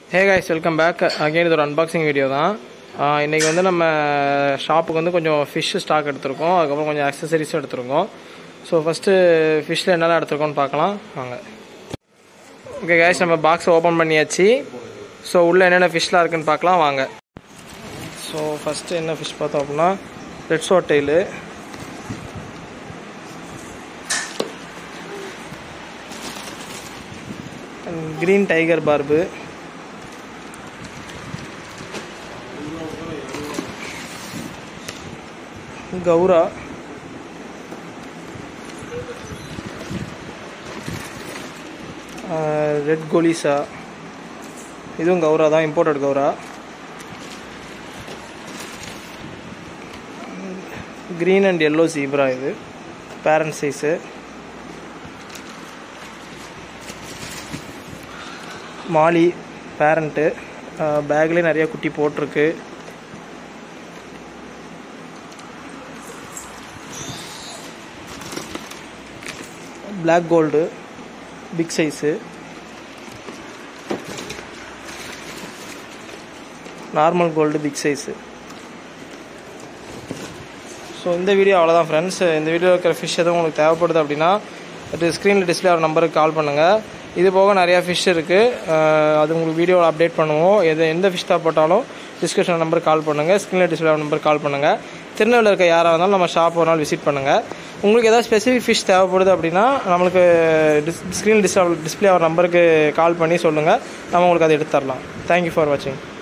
ஹே guys welcome back again இது ஒரு unboxing video தான் இன்றைக்கி வந்து நம்ம ஷாப்புக்கு வந்து கொஞ்சம் ஃபிஷ் ஸ்டாக் எடுத்திருக்கோம் அதுக்கப்புறம் கொஞ்சம் அக்சசரிஸும் எடுத்திருக்கோம் ஸோ ஃபஸ்ட்டு ஃபிஷ்ஷில் என்னெல்லாம் எடுத்திருக்கோம்னு பார்க்கலாம் வாங்க ஓகே கைஸ் நம்ம பாக்ஸ் ஓப்பன் பண்ணியாச்சு ஸோ உள்ளே என்னென்ன ஃபிஷ்லாம் இருக்குன்னு பார்க்கலாம் வாங்க ஸோ ஃபஸ்ட்டு என்ன ஃபிஷ் பார்த்தோம் அப்படின்னா red sword tail green tiger barb கௌரா ரெட் கோலிசா இதுவும் கௌரா தான் இம்போர்ட்டட் கௌரா க்ரீன் அண்ட் எல்லோ ஜீப்ரா இது பேரண்ட் சைஸு மாலி பேரண்ட்டு பேக்லேயே நிறைய குட்டி போட்டிருக்கு black gold big size normal gold big size so இந்த வீடியோ அவ்வளோதான் ஃப்ரெண்ட்ஸ் இந்த வீடியோ இருக்கிற ஃபிஷ் எதுவும் உங்களுக்கு தேவைப்படுது அப்படின்னா அது ஸ்க்ரீனில் டிஸ்பிளே ஆகிற நம்பருக்கு கால் பண்ணுங்கள் இது போக நிறையா ஃபிஷ் இருக்குது அது உங்களுக்கு வீடியோவில் அப்டேட் பண்ணுவோம் எது எந்த ஃபிஷ் தேவைப்பட்டாலும் டிஸ்கிரிப்ஷன் நம்பருக்கு கால் பண்ணுங்கள் ஸ்க்ரீனில் டிஸ்பிளே ஆகிற நம்பருக்கு கால் பண்ணுங்கள் திருநெல்வேலியில் இருக்க யாராக இருந்தாலும் நம்ம ஷாப் ஒரு நாள் விசிட் பண்ணுங்கள் உங்களுக்கு ஏதாவது ஸ்பெசிஃபிக் ஃபிஷ் தேவைப்படுது அப்படின்னா நம்மளுக்கு டிஸ் ஸ்க்ரீன் டிஸ்பிளே டிஸ்பிளே ஆகிற நம்பருக்கு கால் பண்ணி சொல்லுங்கள் நம்ம உங்களுக்கு அதை எடுத்து தரலாம் தேங்க்யூ ஃபார் வாட்சிங்